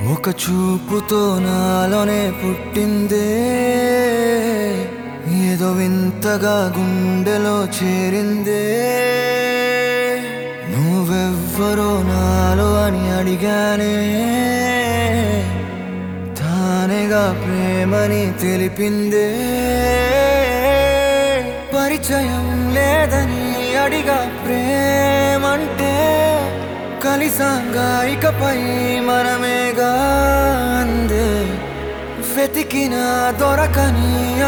ఒక చూపుతో నాలోనే పుట్టిందే ఏదో వింతగా గుండెలో చేరిందే నువ్వెవ్వరో నాలో అని అడిగానే తానేగా ప్రేమని తెలిపిందే పరిచయం లేదని అడిగా ప్రేమంటే కలిసాంగా ఇకపై మనమేగా అందే వెతికిన దొరకని